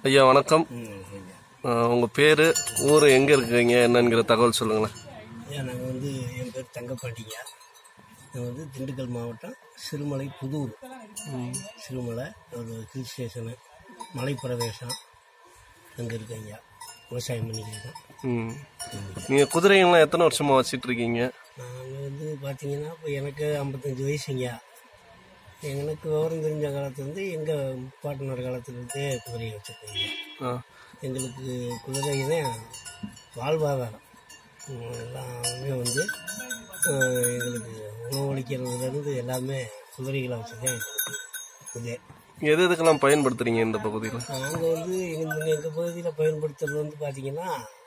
ஐயா வணக்கம் ம் சரிங்க அஹ், உங்க பேரு ஊர் எங்க இருக்கீங்க என்னங்கிற தகவல் சொல்லுங்களேன் ஐயா நாங்கள் வந்து என் பேர் தங்கப்பாண்டிங்க நான் வந்து திண்டுக்கல் மாவட்டம் சிறுமலை புதூர் சிறுமலை ஒரு ஹில் ஸ்டேஷனு மலை பிரதேசம் அங்கே இருக்கு ஐயா விவசாயம் பண்ணிக்கிறேன் ம். நீங்க குதிரைங்களாம் எத்தனை வருஷமா வச்சிட்டு இருக்கீங்க நாங்கள் வந்து பார்த்தீங்கன்னா இப்போ எனக்கு ஐம்பத்தஞ்சு வயசுங்க எனக்கு விவரம் தெரிஞ்ச காலத்துலேருந்து எங்கள் பாட்டனர் காலத்துலேருந்தே குதிரையை வச்சுருக்கோங்க ஆ. எங்களுக்கு குதிரை தான் வாழ்வாதாரம் உம், எல்லாமே வந்து அஹ், எங்களுக்கு உணவளிக்கிறதுலேருந்து எல்லாமே குதிரைகளை வச்சு தான் எங்களுக்கு குதிரை எது எதுக்கெல்லாம் பயன்படுத்துறீங்க இந்த பகுதியில் நாங்கள் வந்து எங்கள் எங்கள் பகுதியில் பயன்படுத்துறது வந்து பார்த்திங்கன்னா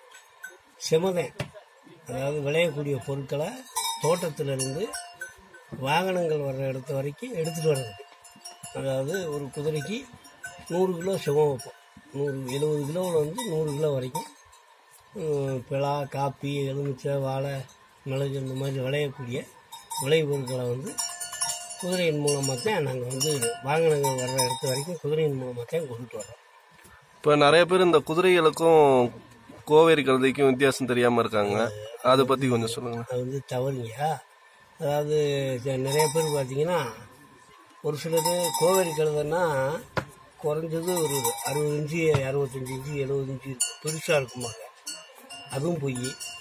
செமதன் அதாவது விளையக்கூடிய பொருட்களை தோட்டத்திலிருந்து வாகனங்கள் வர்ற இடத்து வரைக்கும் எடுத்துகிட்டு வர்றது அதாவது ஒரு குதிரைக்கு நூறு கிலோ செமம் வைப்போம் நூறு எழுபது கிலோவில் வந்து நூறு கிலோ வரைக்கும் ஹம், பிளா காப்பி எலுமிச்சை வாழை மிளகு இந்த மாதிரி விளையக்கூடிய விளைபொருட்களை வந்து குதிரையின் மூலமாக தான் நாங்கள் வந்து வாகனங்கள் வர்ற இடத்து வரைக்கும் குதிரையின் மூலமாக தான் கொண்டுட்டு வரோம் இப்போ நிறைய பேர் இந்த குதிரைகளுக்கும் கோவேரி கழுதைக்கும் வித்தியாசம் தெரியாம இருக்காங்க அதை பத்தி கொஞ்சம் சொல்லுங்க அது வந்து தவறுங்க அதாவது ச- நிறைய பேர் பார்த்தீங்கன்னா ஒரு சிலர் கோவேரி கழுதைன்னா குறைஞ்சது ஒரு அறுபது இன்ச்சு அறுபத்தஞ்சி இன்ச்சு எழுபது இன்ச்சு இருக்கும் பெருசாக இருக்குமாங்க அதுவும் பொய்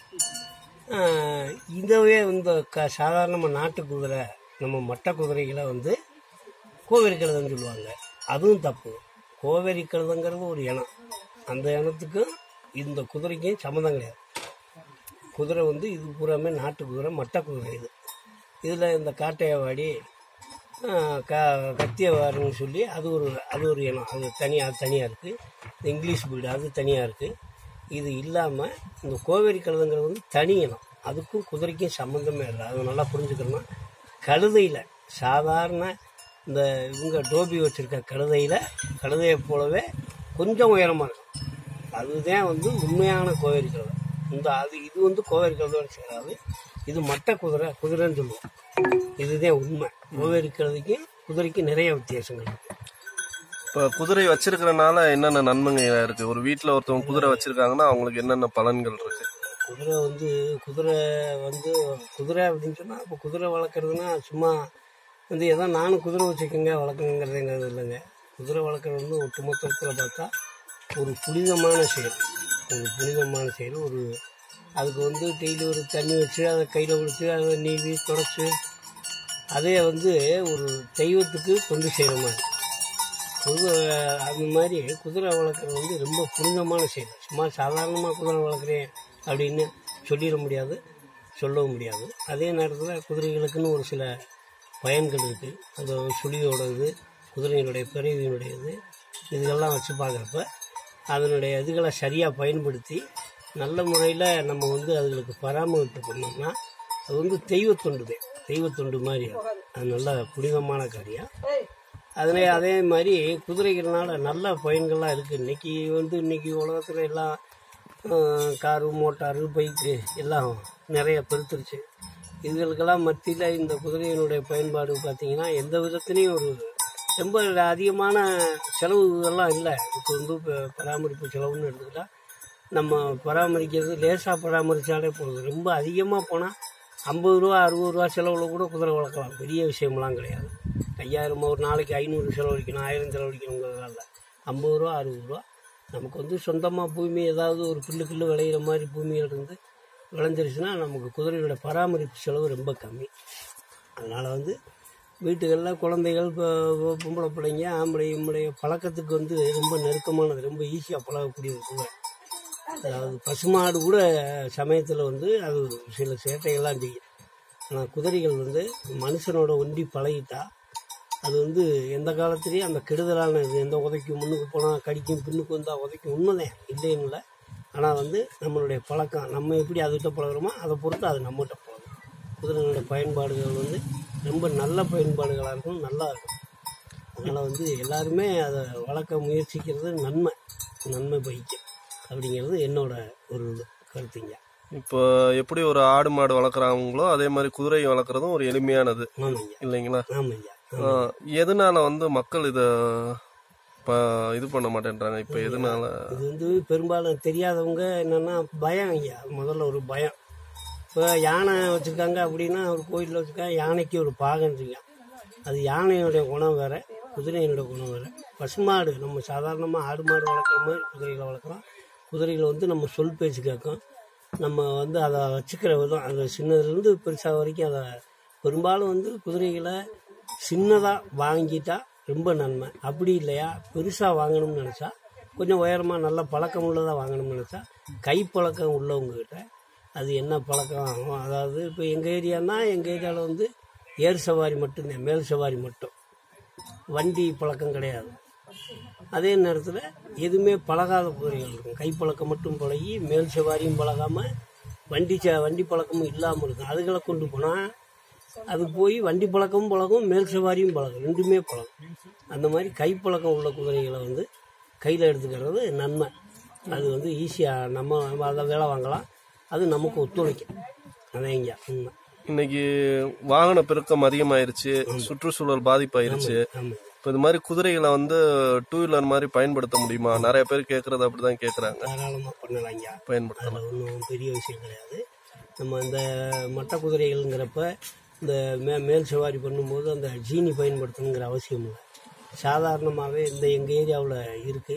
ஆஹ், இதவே இந்த க சாதாரணமாக நாட்டு குதிரை நம்ம மட்டை குதிரைகளை வந்து கோவேரி கழுதைன்னு சொல்லுவாங்க அதுவும் தப்பு கோவேரி கழுதைங்கிறது ஒரு இனம் அந்த இனத்துக்கும் இந்த குதிரைக்கும் சம்மந்தம் கிடையாது குதிரை வந்து இது பூராமே நாட்டு குதிரை மட்டை குதிரை இது இதில் இந்த காட்டையவாடி க கத்தியவாருன்னு சொல்லி அது ஒரு அது ஒரு இனம் அது தனியாக அது தனியாக இருக்குது இங்கிலீஷ் பீடு அது தனியாக இருக்குது இது இல்லாமல் இந்த கோவேரி கழுதைங்கிறது வந்து தனி இனம் அதுக்கும் குதிரைக்கும் சம்மந்தமே இல்லை அதை நல்லா புரிஞ்சுக்கணும்னா கழுதையில் சாதாரண இந்த இவங்க டோபி வச்சுருக்க கழுதையில் கழுதையை போலவே கொஞ்சம் உயரமாக இருக்கும் அதுதான் வந்து உண்மையான கோவேரி கழுதை இந்த அது இது வந்து கோவேரி கழுதைன்னு சேராது இது மட்டை குதிரை குதிரைன்னு சொல்லுவோம் இதுதான் உண்மை கோவேரி கழுதைக்கும் குதிரைக்கும் நிறைய வித்தியாசங்கள் இருக்கு இப்போ குதிரை வச்சிருக்கிறனால என்னென்ன நன்மைங்க இருக்கு ஒரு வீட்டில் ஒருத்தவங்க குதிரை வச்சிருக்காங்கன்னா அவங்களுக்கு என்னென்ன பலன்கள் இருக்கு குதிரை வந்து குதிரை வந்து குதிரை அப்படின்னு சொன்னால் இப்போ குதிரை வளர்க்குறதுனா சும்மா வந்து ஏதோ நானும் குதிரை வச்சுக்கோங்க வளர்க்குங்கிறதுங்கிறது இல்லைங்க குதிரை வளர்க்குறது வந்து ஒட்டுமொத்தத்தில் பார்த்தா ஒரு புனிதமான செயல் ஒரு புனிதமான செயல் ஒரு அதுக்கு வந்து டெய்லி ஒரு தண்ணி வச்சு அதை கையில் கொடுத்து அதை நீவி தொடச்சி அதே வந்து ஒரு தெய்வத்துக்கு தொண்டு செய்கிற மாதிரி பொது அது மாதிரி குதிரை வளர்க்குறது வந்து ரொம்ப புனிதமான செயல் சும்மா சாதாரணமாக குதிரை வளர்க்குறேன் அப்படின்னு சொல்லிட முடியாது சொல்லவும் முடியாது அதே நேரத்தில் குதிரைகளுக்குன்னு ஒரு சில பயன்கள் இருக்குது அந்த சுழியோட இது குதிரையினுடைய பிறவியினுடையது இதுகள்லாம் வச்சு பார்க்குறப்ப அதனுடைய இதுகளை சரியாக பயன்படுத்தி நல்ல முறையில் நம்ம வந்து அதுகளுக்கு பராமரிப்பு பண்ணோம்னா அது வந்து தெய்வத்தொண்டு தான் தெய்வத்தொண்டு மாதிரி அது. அது நல்ல புனிதமான காரியம் அதில் அதே மாதிரி குதிரைகள்னால நல்ல பயன்கள்லாம் இருக்குது இன்னைக்கு வந்து இன்னைக்கு உலகத்தில் எல்லாம் ஆஹ், காரு மோட்டாரு பைக்கு எல்லாம் நிறைய பெருத்துருச்சு இதுகளுக்கெல்லாம் மத்தியில் இந்த குதிரையினுடைய பயன்பாடு பார்த்தீங்கன்னா எந்த விதத்துலேயும் ஒரு ரொம்ப அதிகமான செலவுகள்லாம் இல்லை இப்போ வந்து இப்போ பராமரிப்பு செலவுன்னு எடுத்துக்கிட்டால் நம்ம பராமரிக்கிறது லேசாக பராமரித்தாலே போதும் ரொம்ப அதிகமாக போனால் ஐம்பது ரூபா அறுபது ரூபா செலவில் கூட குதிரை வளர்க்கலாம் பெரிய விஷயம்லாம் கிடையாது ஐயாயிரம் ஒரு நாளைக்கு ஐநூறு செலவழிக்கணும் ஆயிரம் செலவழிக்கணுங்கிறதுலாம் இல்லை ஐம்பது ரூபா அறுபது ரூபா நமக்கு வந்து சொந்தமாக பூமி ஏதாவது ஒரு புல்லு புல்லு விளையிற மாதிரி பூமியில் இருந்து விளைஞ்சிருச்சுன்னா நமக்கு குதிரையோட பராமரிப்பு செலவு ரொம்ப கம்மி அதனால் வந்து வீட்டுகளில் குழந்தைகள் இப்போ பொம்பளை பிள்ளைங்க ஆம்பளை இம்பளைய பழக்கத்துக்கு வந்து ரொம்ப நெருக்கமானது ரொம்ப ஈஸியாக பழகக்கூடிய ஒரு குதிரை அதாவது பசுமாடு கூட சமயத்தில் வந்து அது சில சேட்டைகள்லாம் செய்யும் ஆனால் குதிரைகள் வந்து மனுஷனோட ஒண்டி பழகிட்டா அது வந்து எந்த காலத்துலேயும் அந்த கெடுதலான இது எந்த உதைக்கும் முன்னுக்கு போனால் கடிக்கும் பின்னுக்கு வந்தால் உதைக்கும் உண்மைதான் இல்லைன்னு இல்லை ஆனால் வந்து நம்மளுடைய பழக்கம் நம்ம எப்படி அதுகிட்ட பழகுறோமோ அதை பொறுத்து அது நம்மகிட்ட பழகும் குதிரைகளுடைய பயன்பாடுகள் வந்து ரொம்ப நல்ல பயன்பாடுகளாக இருக்கும் நல்லா இருக்கும் அதனால் வந்து எல்லாருமே அதை வளர்க்க முயற்சிக்கிறது நன்மை நன்மை பயிக்கும் அப்படிங்கிறது என்னோட ஒரு இது கருத்துங்க இப்போ எப்படி ஒரு ஆடு மாடு வளர்க்குறாங்களோ அதே மாதிரி குதிரை வளர்க்குறதும் ஒரு எளிமையானது ஆமாங்க இல்லைங்களா ஆமாங்க ஆ, எதனால வந்து மக்கள் இத ப- இது பண்ண மாட்டேன்றாங்க இப்ப எதனால இது வந்து பெரும்பாலும் தெரியாதவங்க என்னன்னா பயம் ஐயா முதல்ல ஒரு பயம் இப்போ யானை வச்சுருக்காங்க அப்படின்னா ஒரு கோயிலில் வச்சுருக்காங்க யானைக்கு ஒரு பாகன்றீங்க அது யானையினுடைய குணம் வேற குதிரையினுடைய குணம் வேற பசுமாடு நம்ம சாதாரணமாக ஆடு மாடு வளர்க்குற மாதிரி குதிரைகளை வளர்க்குறோம் குதிரைகளை வந்து நம்ம சொல் பேச்சு கேட்கும் நம்ம வந்து அதை வச்சுக்கிற விதம் அது சின்னதுலேருந்து பெருசாக வரைக்கும் அதை பெரும்பாலும் வந்து குதிரைகளை சின்னதாக வாங்கிட்டா ரொம்ப நன்மை அப்படி இல்லையா பெருசாக வாங்கணும்னு நினச்சா கொஞ்சம் உயரமாக நல்ல பழக்கம் உள்ளதாக வாங்கணும்னு நினச்சா கைப்பழக்கம் உள்ளவங்ககிட்ட அது என்ன பழக்கம் ஆகும் அதாவது இப்போ எங்கள் ஏரியானா எங்கள் ஏரியாவில் வந்து ஏர் சவாரி மட்டும்தான் மேல் சவாரி மட்டும் வண்டி பழக்கம் கிடையாது அதே நேரத்தில் எதுவுமே பழகாத குதிரைகள் இருக்கும் கைப்பழக்கம் மட்டும் பழகி மேல் சவாரியும் பழகாமல் வண்டி ச வண்டி பழக்கமும் இல்லாமல் இருக்கும் அதுகளை கொண்டு போனால் அது போய் வண்டி பழக்கமும் பழகும் மேல் சவாரியும் பழகும் ரெண்டுமே பழகும் அந்த மாதிரி கைப்பழக்கம் உள்ள குதிரைகளை வந்து கையில் எடுத்துக்கிறது நன்மை அது வந்து ஈஸியாக நம்ம அதை வேலை வாங்கலாம் அது நமக்கு ஒத்துழைக்கும் அதான் இங்கே உண்மை இன்னைக்கு வாகன பெருக்கம் அதிகமாயிருச்சு சுற்றுச்சூழல் பாதிப்பாயிருச்சு ஆமாம் இப்ப இது மாதிரி குதிரைகளை வந்து டூ வீலர் மாதிரி பயன்படுத்த முடியுமா நிறைய பேர் கேக்குறது அப்படிதான் கேக்குறாங்க தாராளமாக பண்ணலாம் ஐயா பயன்படுத்தலாம் அதில் ஒன்றும் பெரிய விஷயம் கிடையாது நம்ம இந்த மட்ட குதிரைகள்ங்கிறப்ப இந்த மே மேல் சவாரி பண்ணும்போது அந்த ஜீனி பயன்படுத்தணுங்கிற அவசியம் இல்லை சாதாரணமாகவே இந்த எங்கள் ஏரியாவில் இருக்குது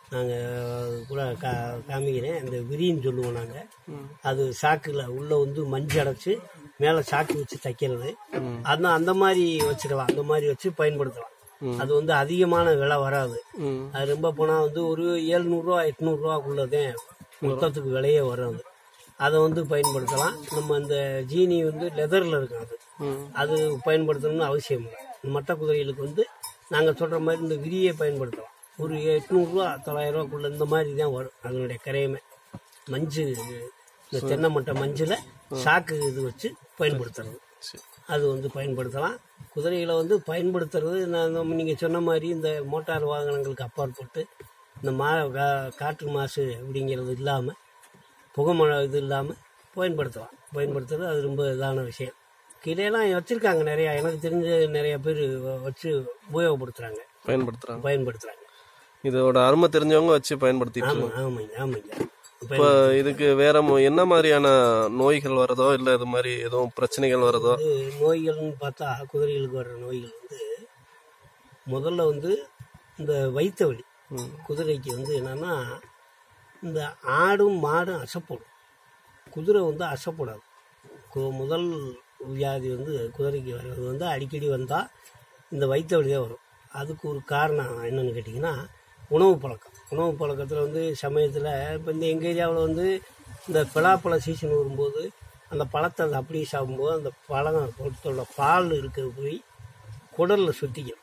நாங்கள் கூட கா காமிக்கிறேன் இந்த விரின்னு சொல்லுவோம் நாங்கள் அது சாக்கில் உள்ளே வந்து மஞ்சள் அடைச்சி மேலே சாக்கு வச்சு தைக்கிறது அந்த அந்த மாதிரி வச்சுக்கலாம் அந்த மாதிரி வச்சு பயன்படுத்தலாம் அது வந்து அதிகமான விலை வராது ம். அது ரொம்ப போனால் வந்து ஒரு ஏழ்நூறுரூவா எட்நூறுரூவாக்குள்ளதே மொத்தத்துக்கு விலையே வரும் அது அதை வந்து பயன்படுத்தலாம் நம்ம இந்த ஜீனி வந்து லெதரில் இருக்கும் அது ம். அது பயன்படுத்தணும்னு அவசியம் இல்லை மட்ட குதிரைகளுக்கு வந்து நாங்கள் சொல்கிற மாதிரி இந்த விரியை பயன்படுத்தலாம் ஒரு எட்நூறுரூவா தொள்ளாயிரரூவாக்குள்ள இந்த மாதிரி தான் வரும் அதனுடைய கரையமே மஞ்சு இந்த தென்னை மட்டை மஞ்சில் சாக்கு இது வச்சு பயன்படுத்துறது சரி. அது வந்து பயன்படுத்தலாம் குதிரைகளை வந்து பயன்படுத்துறது நான் நம்ம நீங்கள் சொன்ன மாதிரி இந்த மோட்டார் வாகனங்களுக்கு அப்பாற்பட்டு இந்த மா கா- காற்று மாசு அப்படிங்கிறது இல்லாமல் புகை மழை இது இல்லாமல் பயன்படுத்தலாம் பயன்படுத்துறது அது ரொம்ப இதான விஷயம் கீழேலாம் வச்சுருக்காங்க நிறையா எனக்கு தெரிஞ்ச நிறைய பேர் வச்சு உபயோகப்படுத்துகிறாங்க பயன்படுத்துறாங்க பயன்படுத்துகிறாங்க இதோட அருமை தெரிஞ்சவங்க வச்சு பயன்படுத்திட்டு ஆமாம் ஆமாங்க ஆமாங்க இப்ப இதுக்கு வேற மு- என்ன மாதிரியான நோய்கள் வருதோ இல்ல இது மாதிரி எதுவும் பிரச்சனைகள் வருதோ வந்து நோய்கள்னு பார்த்தா குதிரைகளுக்கு வர்ற நோய்கள் வந்து முதல்ல வந்து இந்த வயிற்று வலி குதிரைக்கு வந்து என்னன்னா இந்த ஆடும் மாடும் அசைப்படும் குதிரை வந்து அசைப்படாது கு- முதல் வியாதி வந்து குதிரைக்கு வர்றது வந்து அடிக்கடி வந்தால் இந்த வயிற்று வலி தான் வரும் அதுக்கு ஒரு காரணம் என்னன்னு கேட்டிங்கன்னா உணவு பழக்கம் உணவு பழக்கத்தில் வந்து சமயத்தில் இப்போ இந்த எங்கள் ஏரியாவில் வந்து இந்த பலாப்பழ சீசன் வரும்போது அந்த பழத்தை அது அப்படியே சாப்பிடும்போது அந்த பழம் பொறுத்தோட பால் இருக்க போய் குடலில் சுற்றிக்கும்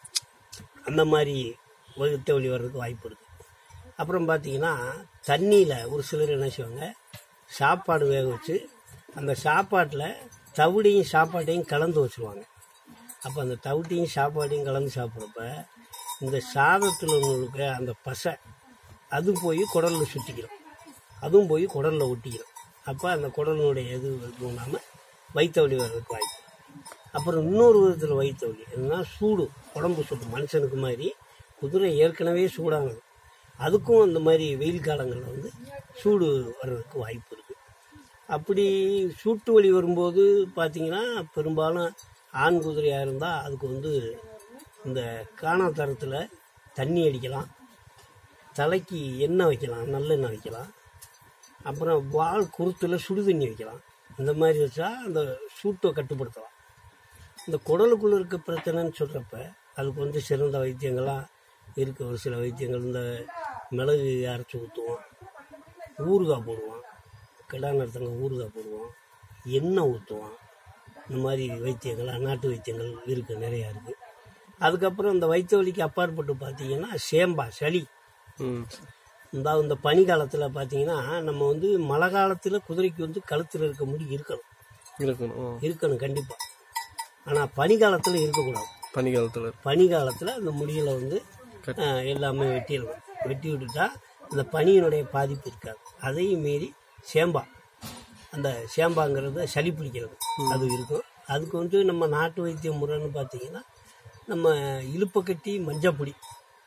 அந்த மாதிரி வயிற்று வலி வர்றதுக்கு வாய்ப்பு இருக்குது அப்புறம் பார்த்தீங்கன்னா தண்ணியில் ஒரு சிலர் என்ன செய்வாங்க சாப்பாடு வேக வச்சு அந்த சாப்பாட்டில் தவிடையும் சாப்பாட்டையும் கலந்து வச்சுருவாங்க அப்போ அந்த தவிட்டையும் சாப்பாட்டையும் கலந்து சாப்பிட்றப்ப இந்த சாதத்தில் இருக்க அந்த பசை அது போய் குடலில் சுற்றிக்கிறோம் அதுவும் போய் குடலில் ஒட்டிக்கிறோம் அப்போ அந்த குடலினுடைய இது போனாமல் வயிற்று வலி வர்றதுக்கு வாய்ப்பு அப்புறம் இன்னொரு விதத்தில் வயிற்று வலி என்னன்னா சூடு உடம்பு சூடு மனுஷனுக்கு மாதிரி குதிரை ஏற்கனவே சூடானது அதுக்கும் அந்த மாதிரி வெயில் காலங்களில் வந்து சூடு வர்றதுக்கு வாய்ப்பு இருக்குது அப்படி சூட்டு வலி வரும்போது பார்த்தீங்கன்னா பெரும்பாலும் ஆண் குதிரையாக இருந்தால் அதுக்கு வந்து இந்த காணாத்தரத்தில் தண்ணி அடிக்கலாம் தலைக்கு எண்ணெய் வைக்கலாம் நல்லெண்ணெய் வைக்கலாம் அப்புறம் வால் குருத்தில் சுடு தண்ணி வைக்கலாம் இந்த மாதிரி வச்சா அந்த சூட்டை கட்டுப்படுத்தலாம் இந்த குடலுக்குள்ளே இருக்க பிரச்சனைன்னு சொல்கிறப்ப அதுக்கு வந்து சிறந்த வைத்தியங்கள்லாம் இருக்குது ஒரு சில வைத்தியங்கள் இந்த மிளகு அரைச்சி ஊற்றுவோம் ஊறுகாய் போடுவான் கிடா நடத்தங்க ஊறுகாய் போடுவோம் எண்ணெய் ஊற்றுவான் இந்த மாதிரி வைத்தியங்கள் நாட்டு வைத்தியங்கள் இருக்குது நிறையா இருக்குது அதுக்கப்புறம் இந்த வயிற்று வலிக்கு அப்பாற்பட்டு பார்த்தீங்கன்னா சேம்பா சளி ம். இந்த இந்த பனி காலத்தில் பார்த்தீங்கன்னா நம்ம வந்து மழை காலத்தில் குதிரைக்கு வந்து கழுத்தில் இருக்க முடி இருக்கணும் இருக்கணும் ஆ. இருக்கணும் கண்டிப்பாக ஆனால் பனி காலத்தில் இருக்கக்கூடாது பனிக்காலத்துல பனி காலத்தில் அந்த முடிகளை வந்து அஹ், எல்லாமே வெட்டிடணும் வெட்டி விட்டுட்டா அந்த பனியினுடைய பாதிப்பு இருக்காது அதையும் மீறி சேம்பா அந்த சேம்பாங்கிறது சளி பிடிக்கிறது அது இருக்கும் அதுக்கு வந்து நம்ம நாட்டு வைத்திய முறைன்னு பார்த்தீங்கன்னா நம்ம இழுப்பை கட்டி மஞ்சப்பொடி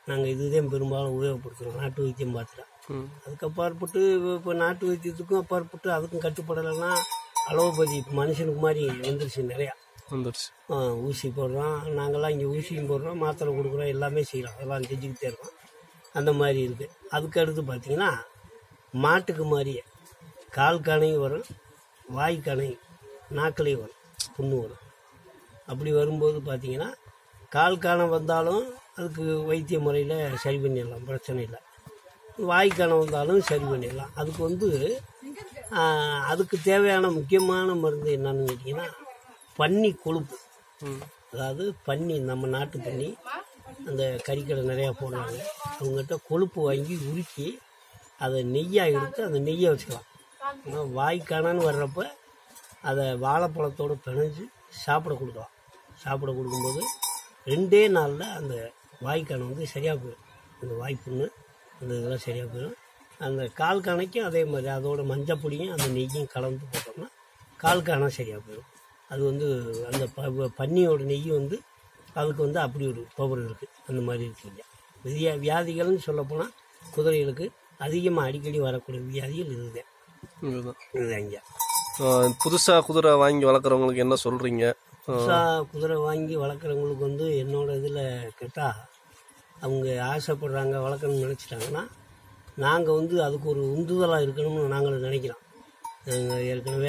நாங்கள் இதுதான் பெரும்பாலும் உபயோகப்படுத்துகிறோம் நாட்டு வைத்தியம் பார்த்துட்டா ம் அதுக்கு அப்பாற்பட்டு இப்போ நாட்டு வைத்தியத்துக்கும் அப்பாற்பட்டு அதுக்கும் கட்டுப்படலைன்னா அலோபதி மனுஷனுக்கு மாதிரி வந்துருச்சு நிறையா வந்துருச்சு ஆ, ஊசி போடுறோம் நாங்கள்லாம் இங்கே ஊசியும் போடுறோம் மாத்திரை கொடுக்குறோம் எல்லாமே செய்கிறோம் அதெல்லாம் செஞ்சுக்கிட்டே இருக்கோம் அந்த மாதிரி இருக்குது அதுக்கு அடுத்து பார்த்தீங்கன்னா மாட்டுக்கு மாதிரியே கால் கணையும் வரும் வாய் கணையும் நாக்கிலையும் வரும் புண்ணு வரும் அப்படி வரும்போது பார்த்தீங்கன்னா கால் காணம் வந்தாலும் அதுக்கு வைத்திய முறையில் சரி பண்ணிடலாம் பிரச்சனை இல்லை வாய் காணம் வந்தாலும் சரி பண்ணிடலாம் அதுக்கு வந்து ஆ, அதுக்கு தேவையான முக்கியமான மருந்து என்னன்னு கேட்டிங்கன்னா பன்னி கொழுப்பு ம் அதாவது பன்னி நம்ம நாட்டு பன்னி அந்த கறிக்கடை நிறையா போடுறாங்க அவங்ககிட்ட கொழுப்பு வாங்கி உருக்கி அதை நெய்யாக எடுத்து அந்த நெய்யை வச்சுக்கலாம் ஆனா வாய்க்கானன்னு வர்றப்ப அதை வாழைப்பழத்தோடு பிணைஞ்சு சாப்பிட கொடுக்கலாம் சாப்பிட கொடுக்கும்போது ரெண்டே நாளில் அந்த வாய்க்கானை வந்து சரியாக போயிடும் அந்த வாய்ப்புண்ணு அந்த இதெல்லாம் சரியாக போயிடும் அந்த கால் காணைக்கும் அதே மாதிரி அதோட மஞ்சப்பொடியும் அந்த நெய்யும் கலந்து போட்டோம்னா கால் காணை சரியாக போயிடும் அது வந்து அந்த ப- பன்னியோட நெய் வந்து அதுக்கு வந்து அப்படி ஒரு பவர் இருக்குது அந்த மாதிரி இருக்குங்க வியா வியாதிகள்னு சொல்லப்போனால் குதிரைகளுக்கு அதிகமாக அடிக்கடி வரக்கூடிய வியாதிகள் இதுதான் இதுதான் இதுதாங்க ஆ, புதுசா குதிரை வாங்கி வளர்க்குறவங்களுக்கு என்ன சொல்றீங்க ஆ, புதுசாக குதிரை வாங்கி வளர்க்குறவங்களுக்கு வந்து என்னோட இதில் கேட்டால் அவங்க ஆசைப்படுறாங்க வளர்க்கணும்னு நினச்சிட்டாங்கன்னா நாங்கள் வந்து அதுக்கு ஒரு உந்துதலாக இருக்கணும்னு நாங்கள் நினைக்கிறோம் நாங்கள் ஏற்கனவே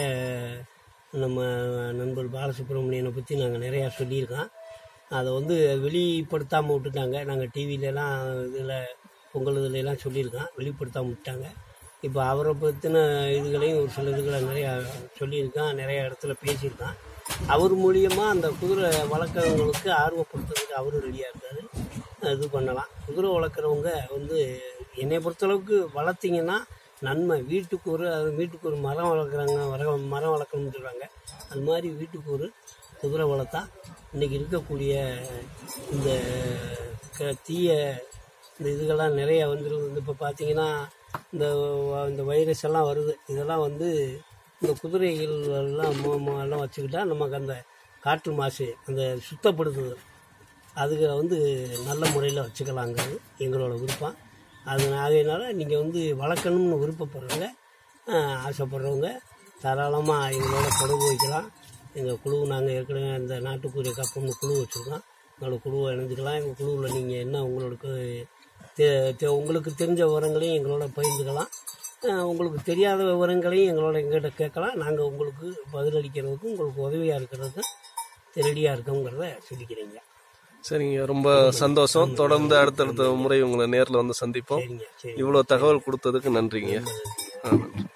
நம்ம நண்பர் பாலசுப்ரமணியனை பற்றி நாங்கள் நிறையா சொல்லியிருக்கோம் அதை வந்து வெளிப்படுத்தாமல் விட்டுட்டாங்க நாங்கள் டிவிலலாம் இதில் பொங்கல் இதுலலாம் சொல்லியிருக்கோம் வெளிப்படுத்தாமல் விட்டாங்க இப்போ அவரை பற்றின இதுகளையும் ஒரு சில இதுகளை நிறையா சொல்லியிருக்கான் நிறையா இடத்துல பேசியிருக்கான் அவர் மூலியமாக அந்த குதிரை வளர்க்குறவங்களுக்கு ஆர்வப்படுத்துறதுக்கு அவரும் ரெடியாக இருக்காரு இது பண்ணலாம் குதிரை வளர்க்குறவங்க வந்து என்னை பொறுத்தளவுக்கு வளர்த்தீங்கன்னா நன்மை வீட்டுக்கு ஒரு அது வீட்டுக்கு ஒரு மரம் வளர்க்குறாங்க வர மரம் வளர்க்கணும்னு சொல்கிறாங்க அது மாதிரி வீட்டுக்கு ஒரு குதிரை வளர்த்தா இன்றைக்கி இருக்கக்கூடிய இந்த க- தீய இந்த இதுகள்லாம் நிறைய வந்துருது இப்போ பார்த்தீங்கன்னா இந்த வ- இந்த வைரஸ் எல்லாம் வருது இதெல்லாம் வந்து இந்த குதிரைகள் எல்லாம் மோ- மோ- எல்லாம் வச்சுக்கிட்டா நமக்கு அந்த காற்று மாசு அந்த சுத்தப்படுத்துதல் அதுக்கு வந்து நல்ல முறையில் வச்சுக்கலாங்கிறது எங்களோட விருப்பம் அது ஆகையினால நீங்கள் வந்து வளர்க்கணும்னு விருப்பப்படுறவங்க ஆஹ், ஆசைப்படுறவங்க தாராளமாக எங்களோட தொடர்பு வைக்கலாம் எங்கள் குழு நாங்கள் ஏற்கனவே அந்த நாட்டுக்குரிய கப்பம்னு குழு வச்சுருக்கோம் எங்களோட குழுவை இணைஞ்சிக்கலாம் எங்கள் குழுவில் நீங்கள் என்ன உங்களுக்கு தெ- தெ- உங்களுக்கு தெரிஞ்ச விவரங்களையும் எங்களோட பகிர்ந்துக்கலாம் ஆஹ், உங்களுக்கு தெரியாத விவரங்களையும் எங்களோட எங்கிட்ட கேட்கலாம் நாங்கள் உங்களுக்கு பதிலளிக்கிறதுக்கும் உங்களுக்கு உதவியாக இருக்கிறதுக்கும் ரெடியாக இருக்கோங்கிறத சொல்லிக்கிறீங்க சரிங்க ரொம்ப சந்தோஷம் தொடர்ந்து அடுத்தடுத்த முறை உங்களை நேர்ல வந்து சந்திப்போம் சரிங்க சரி இவ்வளவு தகவல் கொடுத்ததுக்கு நன்றிங்க ஆ, நன்றி